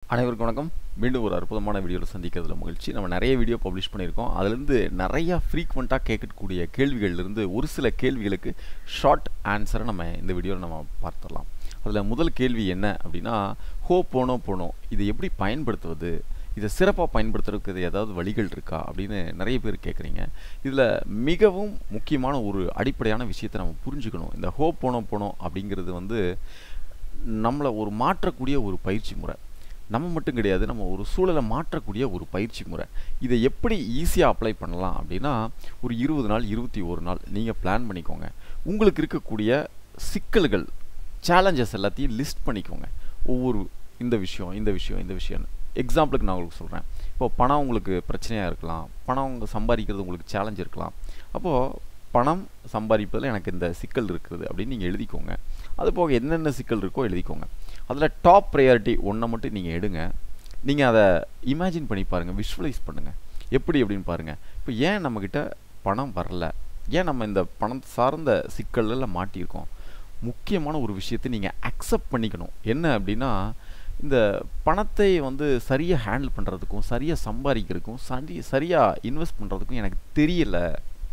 அனைவருக்கும் வணக்கம் மீண்டும் ஒரு அற்புதமான வீடியோவில் சந்திக்கிறதுல மகிழ்ச்சி நம்ம நிறைய வீடியோ பப்ளிஷ் பண்ணியிருக்கோம் அதுலேருந்து நிறையா ஃப்ரீக்வெண்ட்டாக கேட்கக்கூடிய கேள்விகள்லேருந்து ஒரு சில கேள்விகளுக்கு ஷார்ட் ஆன்சரை நம்ம இந்த வீடியோவில் நம்ம பார்த்துடலாம் அதில் முதல் கேள்வி என்ன அப்படின்னா ஹோ போனோ போனோ இதை எப்படி பயன்படுத்துவது இதை சிறப்பாக பயன்படுத்துறதுக்கு ஏதாவது வழிகள் இருக்கா அப்படின்னு நிறைய பேர் கேட்குறீங்க இதில் மிகவும் முக்கியமான ஒரு அடிப்படையான விஷயத்தை நம்ம புரிஞ்சுக்கணும் இந்த ஹோ போனோ போனோ அப்படிங்கிறது வந்து நம்மளை ஒரு மாற்றக்கூடிய ஒரு பயிற்சி முறை நம்ம மட்டும் கிடையாது நம்ம ஒரு சூழலை மாற்றக்கூடிய ஒரு பயிற்சி முறை இதை எப்படி ஈஸியாக அப்ளை பண்ணலாம் அப்படின்னா ஒரு இருபது நாள் இருபத்தி ஒரு நாள் நீங்கள் பிளான் பண்ணிக்கோங்க உங்களுக்கு இருக்கக்கூடிய சிக்கல்கள் சேலஞ்சஸ் எல்லாத்தையும் லிஸ்ட் பண்ணிக்கோங்க ஒவ்வொரு இந்த விஷயம் இந்த விஷயம் இந்த விஷயம் எக்ஸாம்பிளுக்கு நான் உங்களுக்கு சொல்கிறேன் இப்போ பணம் உங்களுக்கு பிரச்சனையாக இருக்கலாம் பணம் உங்க சம்பாதிக்கிறது உங்களுக்கு சேலஞ்ச் இருக்கலாம் அப்போது பணம் சம்பாதிப்பதில் எனக்கு இந்த சிக்கல் இருக்குது அப்படின்னு நீங்கள் எழுதிக்கோங்க அது போக என்னென்ன சிக்கல் இருக்கோ எழுதிக்கோங்க அதில் டாப் ப்ரையாரிட்டி ஒன்றை மட்டும் நீங்கள் எடுங்க நீங்கள் அதை இமேஜின் பண்ணி பாருங்கள் விஷுவலைஸ் பண்ணுங்கள் எப்படி அப்படின்னு பாருங்கள் இப்போ ஏன் நம்மக்கிட்ட பணம் வரல ஏன் நம்ம இந்த பணம் சார்ந்த சிக்கலில் மாட்டியிருக்கோம் முக்கியமான ஒரு விஷயத்தை நீங்கள் அக்செப்ட் பண்ணிக்கணும் என்ன அப்படின்னா இந்த பணத்தை வந்து சரியாக ஹேண்டில் பண்ணுறதுக்கும் சரியாக சம்பாதிக்கிறதுக்கும் சரி சரியாக இன்வெஸ்ட் பண்ணுறதுக்கும் எனக்கு தெரியலை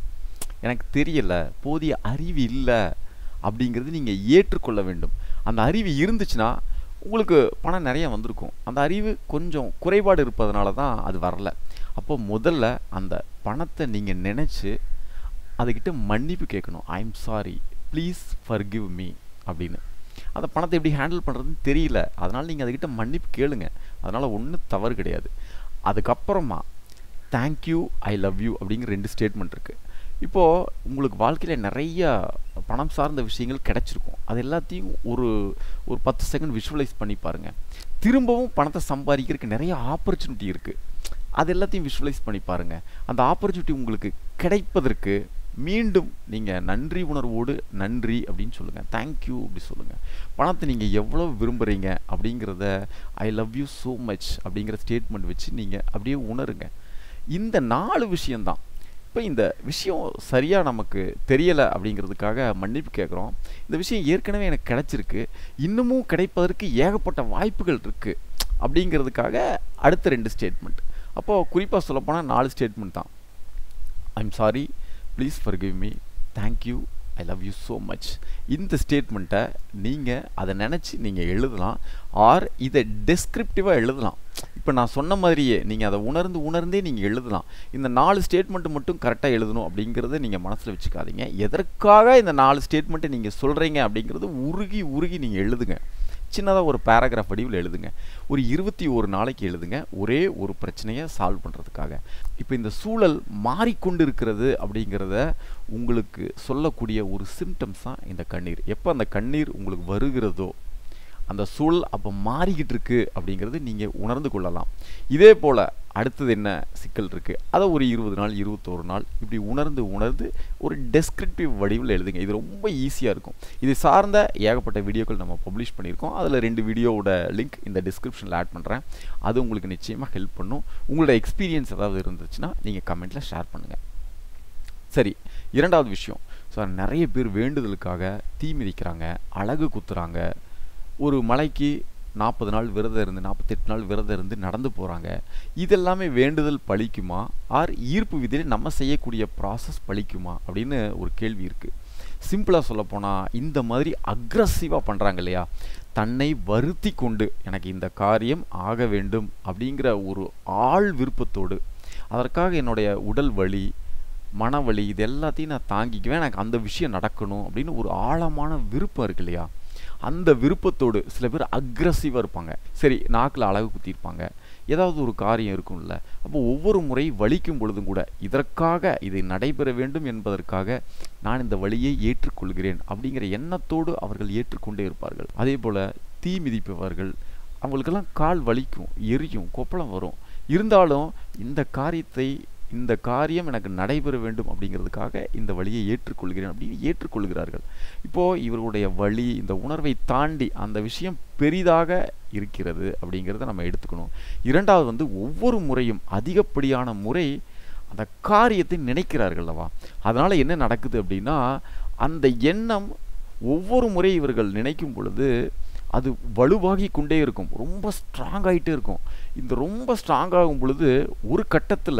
எனக்கு தெரியலை போதிய அறிவு இல்லை அப்படிங்கிறது நீங்கள் ஏற்றுக்கொள்ள வேண்டும் அந்த அறிவு இருந்துச்சுன்னா உங்களுக்கு பணம் நிறைய வந்திருக்கும் அந்த அறிவு கொஞ்சம் குறைபாடு இருப்பதனால தான் அது வரல அப்போ முதல்ல அந்த பணத்தை நீங்கள் நினச்சி அதுக்கிட்ட மன்னிப்பு கேட்கணும் I am sorry please forgive me அப்படின்னு அந்த பணத்தை எப்படி ஹேண்டில் பண்ணுறதுன்னு தெரியல அதனால் நீங்கள் அதுக்கிட்ட மன்னிப்பு கேளுங்க அதனால் ஒன்றும் தவறு கிடையாது அதுக்கப்புறமா தேங்க்யூ ஐ லவ் யூ அப்படிங்கிற ரெண்டு ஸ்டேட்மெண்ட் இருக்குது இப்போது உங்களுக்கு வாழ்க்கையில் நிறைய பணம் சார்ந்த விஷயங்கள் கிடச்சிருக்கும் அது எல்லாத்தையும் ஒரு ஒரு பத்து செகண்ட் விஷுவலைஸ் பண்ணி பாருங்கள் திரும்பவும் பணத்தை சம்பாதிக்கிறதுக்கு நிறைய ஆப்பர்ச்சுனிட்டி இருக்குது அது எல்லாத்தையும் விஷுவலைஸ் பண்ணி பாருங்கள் அந்த ஆப்பர்ச்சுனிட்டி உங்களுக்கு கிடைப்பதற்கு மீண்டும் நீங்கள் நன்றி உணர்வோடு நன்றி அப்படின்னு சொல்லுங்கள் தேங்க்யூ அப்படி சொல்லுங்கள் பணத்தை நீங்கள் எவ்வளோ விரும்புகிறீங்க அப்படிங்கிறத I love you so much அப்படிங்கிற ஸ்டேட்மெண்ட் வச்சு நீங்கள் அப்படியே உணருங்க இந்த நாலு விஷயந்தான் இப்போ இந்த விஷயம் சரியாக நமக்கு தெரியலை அப்படிங்கிறதுக்காக மன்னிப்பு கேட்குறோம் இந்த விஷயம் ஏற்கனவே எனக்கு கிடைச்சிருக்கு இன்னமும் கிடைப்பதற்கு ஏகப்பட்ட வாய்ப்புகள் இருக்குது அப்படிங்கிறதுக்காக அடுத்த ரெண்டு ஸ்டேட்மெண்ட் அப்போது குறிப்பாக சொல்லப்போனால் நாலு ஸ்டேட்மெண்ட் தான் I'm sorry please forgive me thank you I love you so much இந்த ஸ்டேட்மெண்ட்டை நீங்கள் அதை நினச்சி நீங்கள் எழுதலாம் ஆர் இதை டெஸ்கிரிப்டிவாக எழுதலாம் இப்போ நான் சொன்ன மாதிரியே நீங்கள் அதை உணர்ந்து உணர்ந்தே நீங்கள் எழுதலாம் இந்த நாலு ஸ்டேட்மெண்ட்டு மட்டும் கரெக்டாக எழுதணும் அப்படிங்கிறத நீங்கள் மனசில் வச்சுக்காதீங்க எதற்காக இந்த நாலு ஸ்டேட்மெண்ட்டை நீங்கள் சொல்கிறீங்க அப்படிங்கிறது உருகி உருகி நீங்கள் எழுதுங்க சின்னதாக ஒரு பேராகிராஃப் வடிவில் எழுதுங்க ஒரு இருபத்தி ஒரு நாளைக்கு எழுதுங்க ஒரே ஒரு பிரச்சனையை சால்வ் பண்ணுறதுக்காக இப்போ இந்த சூழல் மாறிக்கொண்டு இருக்கிறது அப்படிங்கிறத உங்களுக்கு சொல்லக்கூடிய ஒரு சிம்டம்ஸ் தான் இந்த கண்ணீர் எப்போ அந்த கண்ணீர் உங்களுக்கு வருகிறதோ அந்த சூழல் அப்போ மாறிக்கிட்டு இருக்கு அப்படிங்கிறது நீங்கள் உணர்ந்து கொள்ளலாம் இதே போல் அடுத்தது என்ன சிக்கல் இருக்குது அதை ஒரு இருபது நாள் இருபத்தோரு நாள் இப்படி உணர்ந்து உணர்ந்து ஒரு டெஸ்கிரிப்டிவ் வடிவில் எழுதுங்க இது ரொம்ப ஈஸியாக இருக்கும் இது சார்ந்த ஏகப்பட்ட வீடியோக்கள் நம்ம பப்ளிஷ் பண்ணியிருக்கோம் அதில் ரெண்டு வீடியோவோட லிங்க் இந்த டிஸ்கிரிப்ஷனில் ஆட் பண்ணுறேன் அது உங்களுக்கு நிச்சயமாக ஹெல்ப் பண்ணும் உங்களோட எக்ஸ்பீரியன்ஸ் ஏதாவது இருந்துச்சுன்னா நீங்கள் கமெண்ட்டில் ஷேர் பண்ணுங்கள் சரி இரண்டாவது விஷயம் ஸோ நிறைய பேர் வேண்டுதலுக்காக தீ மிதிக்கிறாங்க அழகு குத்துறாங்க ஒரு மலைக்கு நாற்பது நாள் விரதம் இருந்து நாற்பத்தெட்டு நாள் விரதம் இருந்து நடந்து போகிறாங்க இதெல்லாமே வேண்டுதல் பழிக்குமா ஆர் ஈர்ப்பு விதியில் நம்ம செய்யக்கூடிய ப்ராசஸ் பழிக்குமா அப்படின்னு ஒரு கேள்வி இருக்குது சிம்பிளாக சொல்லப்போனால் இந்த மாதிரி அக்ரஸிவாக பண்ணுறாங்க இல்லையா தன்னை வருத்தி கொண்டு எனக்கு இந்த காரியம் ஆக வேண்டும் அப்படிங்கிற ஒரு ஆள் விருப்பத்தோடு அதற்காக என்னுடைய உடல் வலி மனவழி இது எல்லாத்தையும் நான் தாங்கிக்குவேன் எனக்கு அந்த விஷயம் நடக்கணும் அப்படின்னு ஒரு ஆழமான விருப்பம் இருக்கு இல்லையா அந்த விருப்பத்தோடு சில பேர் அக்ரஸிவாக இருப்பாங்க சரி நாக்கில் அழகு குத்திருப்பாங்க ஏதாவது ஒரு காரியம் இருக்கும்ல அப்போ ஒவ்வொரு முறை வலிக்கும் பொழுதும் கூட இதற்காக இது நடைபெற வேண்டும் என்பதற்காக நான் இந்த வழியை ஏற்றுக்கொள்கிறேன் அப்படிங்கிற எண்ணத்தோடு அவர்கள் ஏற்றுக்கொண்டே இருப்பார்கள் அதே போல் தீ மிதிப்பவர்கள் அவங்களுக்கெல்லாம் கால் வலிக்கும் எரியும் கொப்பளம் வரும் இருந்தாலும் இந்த காரியத்தை இந்த காரியம் எனக்கு நடைபெற வேண்டும் அப்படிங்கிறதுக்காக இந்த வழியை ஏற்றுக்கொள்கிறேன் அப்படின்னு ஏற்றுக்கொள்கிறார்கள் இப்போது இவர்களுடைய வழி இந்த உணர்வை தாண்டி அந்த விஷயம் பெரிதாக இருக்கிறது அப்படிங்கிறத நம்ம எடுத்துக்கணும் இரண்டாவது வந்து ஒவ்வொரு முறையும் அதிகப்படியான முறை அந்த காரியத்தை நினைக்கிறார்கள் அல்லவா அதனால் என்ன நடக்குது அப்படின்னா அந்த எண்ணம் ஒவ்வொரு முறை இவர்கள் நினைக்கும் பொழுது அது வலுவாகி கொண்டே இருக்கும் ரொம்ப ஸ்ட்ராங் ஆகிட்டே இருக்கும் இந்த ரொம்ப ஸ்ட்ராங் ஆகும் பொழுது ஒரு கட்டத்தில்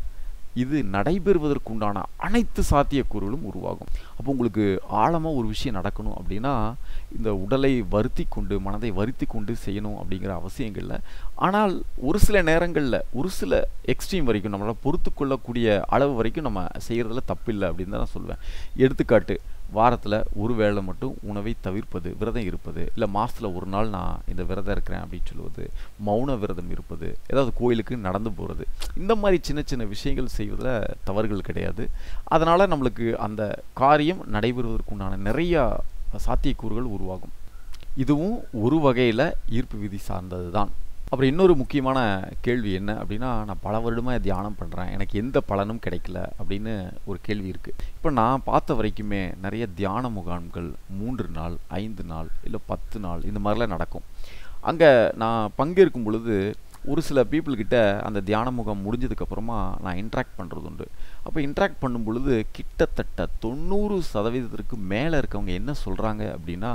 இது நடைபெறுவதற்குண்டான அனைத்து சாத்தியக்கூறுகளும் உருவாகும் அப்போ உங்களுக்கு ஆழமாக ஒரு விஷயம் நடக்கணும் அப்படின்னா இந்த உடலை வருத்தி கொண்டு மனதை வருத்தி கொண்டு செய்யணும் அப்படிங்கிற அவசியங்கள் இல்லை ஆனால் ஒரு சில நேரங்களில் ஒரு சில எக்ஸ்ட்ரீம் வரைக்கும் நம்மளால் பொறுத்து கொள்ளக்கூடிய அளவு வரைக்கும் நம்ம செய்கிறதுல தப்பில்லை அப்படின்னு தான் நான் சொல்லுவேன் எடுத்துக்காட்டு வாரத்தில் ஒரு வேளை மட்டும் உணவை தவிர்ப்பது விரதம் இருப்பது இல்லை மாதத்தில் ஒரு நாள் நான் இந்த விரதம் இருக்கிறேன் அப்படின்னு சொல்லுவது மௌன விரதம் இருப்பது ஏதாவது கோயிலுக்கு நடந்து போகிறது இந்த மாதிரி சின்ன சின்ன விஷயங்கள் செய்வதில் தவறுகள் கிடையாது அதனால் நம்மளுக்கு அந்த காரியம் நடைபெறுவதற்குண்டான நிறையா சாத்தியக்கூறுகள் உருவாகும் இதுவும் ஒரு வகையில் ஈர்ப்பு விதி சார்ந்தது தான் அப்புறம் இன்னொரு முக்கியமான கேள்வி என்ன அப்படின்னா நான் பல வருடமாக தியானம் பண்ணுறேன் எனக்கு எந்த பலனும் கிடைக்கல அப்படின்னு ஒரு கேள்வி இருக்குது இப்போ நான் பார்த்த வரைக்குமே நிறைய தியான முகாம்கள் மூன்று நாள் ஐந்து நாள் இல்லை பத்து நாள் இந்த மாதிரிலாம் நடக்கும் அங்கே நான் பங்கேற்கும் பொழுது ஒரு சில பீப்புள்கிட்ட அந்த தியான முகாம் முடிஞ்சதுக்கப்புறமா நான் இன்ட்ராக்ட் பண்ணுறது உண்டு அப்போ இன்ட்ராக்ட் பண்ணும் பொழுது கிட்டத்தட்ட தொண்ணூறு சதவீதத்திற்கு மேலே இருக்கவங்க என்ன சொல்கிறாங்க அப்படின்னா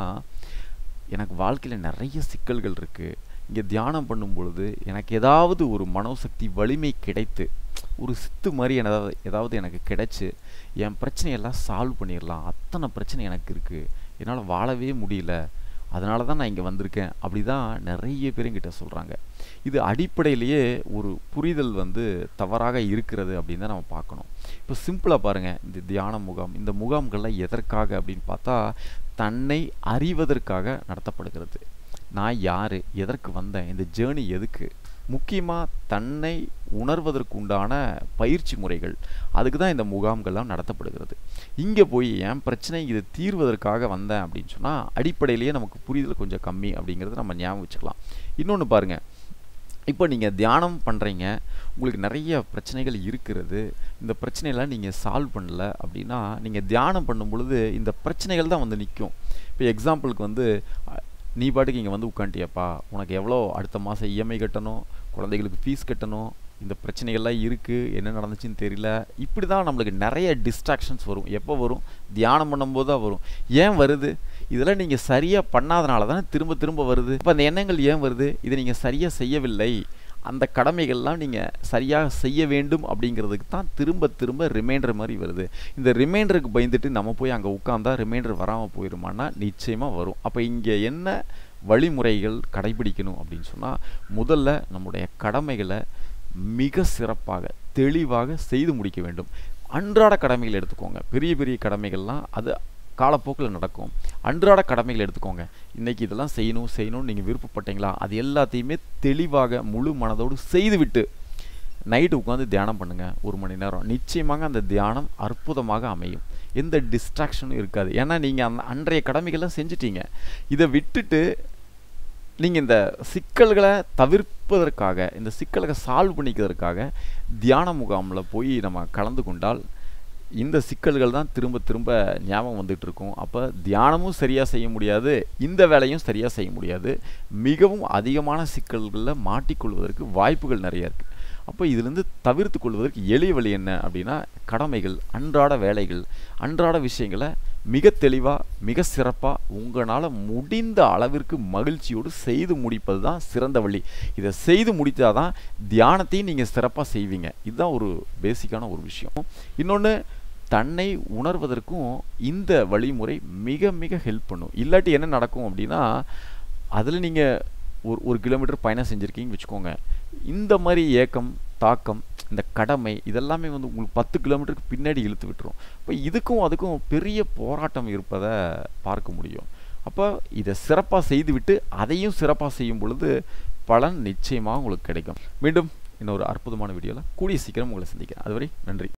எனக்கு வாழ்க்கையில் நிறைய சிக்கல்கள் இருக்குது இங்கே தியானம் பண்ணும் பொழுது எனக்கு ஏதாவது ஒரு மனோசக்தி வலிமை கிடைத்து ஒரு சித்து மாதிரி ஏதாவது ஏதாவது எனக்கு கிடைச்சி என் பிரச்சனையெல்லாம் சால்வ் பண்ணிடலாம் அத்தனை பிரச்சனை எனக்கு இருக்குது என்னால் வாழவே முடியல அதனால தான் நான் இங்கே வந்திருக்கேன் அப்படி தான் நிறைய பேர் என்கிட்ட சொல்கிறாங்க இது அடிப்படையிலேயே ஒரு புரிதல் வந்து தவறாக இருக்கிறது அப்படின்னு தான் நம்ம பார்க்கணும் இப்போ சிம்பிளாக பாருங்கள் இந்த தியான முகாம் இந்த முகாம்கள்லாம் எதற்காக அப்படின்னு பார்த்தா தன்னை அறிவதற்காக நடத்தப்படுகிறது நான் யார் எதற்கு வந்தேன் இந்த ஜேர்னி எதுக்கு முக்கியமாக தன்னை உணர்வதற்குண்டான பயிற்சி முறைகள் அதுக்கு தான் இந்த முகாம்கள்லாம் நடத்தப்படுகிறது இங்கே போய் என் பிரச்சனை இது தீர்வதற்காக வந்தேன் அப்படின்னு சொன்னால் அடிப்படையிலேயே நமக்கு புரிதல் கொஞ்சம் கம்மி அப்படிங்கிறத நம்ம ஞாபகம் வச்சுக்கலாம் இன்னொன்று பாருங்கள் இப்போ நீங்கள் தியானம் பண்ணுறீங்க உங்களுக்கு நிறைய பிரச்சனைகள் இருக்கிறது இந்த பிரச்சனையெல்லாம் நீங்கள் சால்வ் பண்ணல அப்படின்னா நீங்கள் தியானம் பண்ணும் பொழுது இந்த பிரச்சனைகள் தான் வந்து நிற்கும் இப்போ எக்ஸாம்பிளுக்கு வந்து நீ பாட்டுக்கு இங்கே வந்து உட்காந்துட்டியாப்பா உனக்கு எவ்வளோ அடுத்த மாதம் இஎம்ஐ கட்டணும் குழந்தைகளுக்கு ஃபீஸ் கட்டணும் இந்த பிரச்சனைகள்லாம் இருக்குது என்ன நடந்துச்சுன்னு தெரியல இப்படி தான் நம்மளுக்கு நிறைய டிஸ்ட்ராக்ஷன்ஸ் வரும் எப்போ வரும் தியானம் பண்ணும்போது தான் வரும் ஏன் வருது இதெல்லாம் நீங்கள் சரியாக பண்ணாதனால தானே திரும்ப திரும்ப வருது இப்போ அந்த எண்ணங்கள் ஏன் வருது இதை நீங்கள் சரியாக செய்யவில்லை அந்த கடமைகள்லாம் நீங்கள் சரியாக செய்ய வேண்டும் அப்படிங்கிறதுக்கு தான் திரும்ப திரும்ப ரிமைண்டர் மாதிரி வருது இந்த ரிமைண்டருக்கு பயந்துட்டு நம்ம போய் அங்கே உட்காந்தா ரிமைண்டர் வராமல் போயிருமானா நிச்சயமாக வரும் அப்போ இங்கே என்ன வழிமுறைகள் கடைபிடிக்கணும் அப்படின்னு சொன்னால் முதல்ல நம்முடைய கடமைகளை மிக சிறப்பாக தெளிவாக செய்து முடிக்க வேண்டும் அன்றாட கடமைகள் எடுத்துக்கோங்க பெரிய பெரிய கடமைகள்லாம் அது காலப்போக்கில் நடக்கும் அன்றாட கடமைகள் எடுத்துக்கோங்க இன்றைக்கி இதெல்லாம் செய்யணும் செய்யணும்னு நீங்கள் விருப்பப்பட்டீங்களா அது எல்லாத்தையுமே தெளிவாக முழு மனதோடு செய்துவிட்டு நைட்டு உட்காந்து தியானம் பண்ணுங்கள் ஒரு மணி நேரம் நிச்சயமாக அந்த தியானம் அற்புதமாக அமையும் எந்த டிஸ்ட்ராக்ஷனும் இருக்காது ஏன்னா நீங்கள் அந்த அன்றைய கடமைகள்லாம் செஞ்சிட்டீங்க இதை விட்டுட்டு நீங்கள் இந்த சிக்கல்களை தவிர்ப்பதற்காக இந்த சிக்கல்களை சால்வ் பண்ணிக்கிறதுக்காக தியான முகாமில் போய் நம்ம கலந்து கொண்டால் இந்த சிக்கல்கள் தான் திரும்ப திரும்ப ஞாபகம் வந்துட்டு இருக்கும் அப்போ தியானமும் சரியாக செய்ய முடியாது இந்த வேலையும் சரியாக செய்ய முடியாது மிகவும் அதிகமான சிக்கல்களில் மாட்டிக்கொள்வதற்கு வாய்ப்புகள் நிறைய இருக்குது அப்போ இதிலிருந்து தவிர்த்து கொள்வதற்கு எளிய வழி என்ன அப்படின்னா கடமைகள் அன்றாட வேலைகள் அன்றாட விஷயங்களை மிக தெளிவாக மிக சிறப்பாக உங்களால் முடிந்த அளவிற்கு மகிழ்ச்சியோடு செய்து முடிப்பது தான் சிறந்த வழி இதை செய்து முடித்தால் தான் தியானத்தையும் நீங்கள் சிறப்பாக செய்வீங்க இதுதான் ஒரு பேசிக்கான ஒரு விஷயம் இன்னொன்று தன்னை உணர்வதற்கும் இந்த வழிமுறை மிக மிக ஹெல்ப் பண்ணும் இல்லாட்டி என்ன நடக்கும் அப்படின்னா அதில் நீங்கள் ஒரு ஒரு கிலோமீட்டர் பயணம் செஞ்சுருக்கீங்கன்னு வச்சுக்கோங்க இந்த மாதிரி ஏக்கம் தாக்கம் இந்த கடமை இதெல்லாமே வந்து உங்களுக்கு பத்து கிலோமீட்டருக்கு பின்னாடி இழுத்து விட்டுரும் இப்போ இதுக்கும் அதுக்கும் பெரிய போராட்டம் இருப்பதை பார்க்க முடியும் அப்போ இதை சிறப்பாக செய்துவிட்டு அதையும் சிறப்பாக செய்யும் பொழுது பலன் நிச்சயமாக உங்களுக்கு கிடைக்கும் மீண்டும் இன்னொரு அற்புதமான வீடியோவில் கூடிய சீக்கிரம் உங்களை சந்திக்கிறேன் அதுவரை நன்றி